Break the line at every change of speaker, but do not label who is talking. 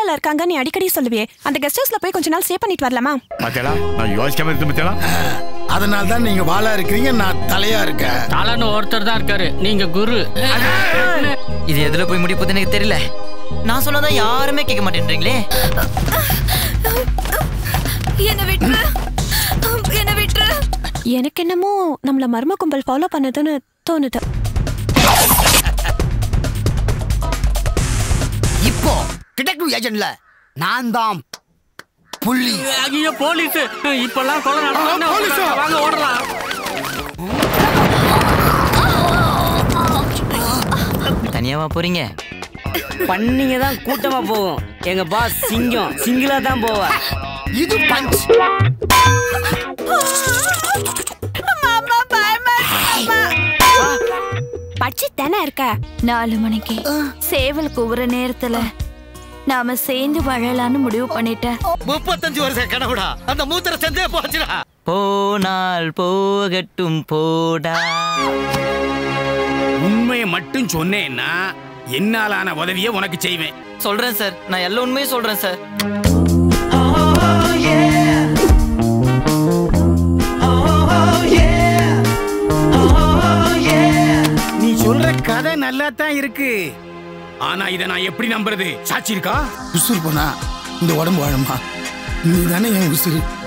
கேரளால இருக்காங்க நீ அடிக்கடி சொல்லுவியே அந்த கெஸ்ட் ஹவுஸ்ல போய் கொஞ்ச நாள் ஸ்டே பண்ணிட்டு வரலாமா
பாத்தேடா நான் யோசிக்காம இருந்து பாத்தேடா
அதனால தான் நீங்க வாளா இருக்கிறீங்க நான் தலையா இருக்கேன்
தாளான்னு ஒருத்தர் தான் இருக்காரு நீங்க குரு
இது எதுல போய் முடிய போகுது எனக்கு தெரியல நான் சொன்னதா யாருமே கேட்க மாட்டேன்றீங்களே
என்ன விட்டுரு என்ன விட்டுரு
எனக்கு என்னமோ நம்மள மர்ம கும்பல் ஃபாலோ பண்ணதுன்னு தோணுது
இப்போ டிடெக்டிவ் ஏஜென்ட்ல நான் தான் புள்ளி
ஐயோ போலீஸ் இப்பெல்லாம் கொலை நடந்தா வாங்க ஓடலாம்
தனியாவா போறீங்க
பண்ணிங்க தான் கூட்டமா போகும் எங்க பாஸ் சிங்கம் சிங்கிளா தான் போவா
இது பஞ்ச்
படிச்சு தானே இருக்க
நாலு மணிக்கு சேவல் கூவுற நேரத்துல நாம சேர்ந்து வாழலாம்னு முடிவு பண்ணிட்டேன்
முப்பத்தஞ்சு வருஷம் கனவுடா அந்த மூத்திர சந்தே போச்சுடா
போனால் போகட்டும் போடா
உண்மையை மட்டும் சொன்னேன்னா என்னாலான உதவியை உனக்கு செய்வேன்
சொல்றேன் சார் நான் எல்லா உண்மையும் சொல்றேன் சார்
நீ சொல்ற கதை நல்லா தான் இருக்கு ஆனா இதை நான் எப்படி நம்புறது சாட்சி இருக்கா
உசுறு போனா இந்த உடம்பு வாழுமா நீ தானே என் உசுறு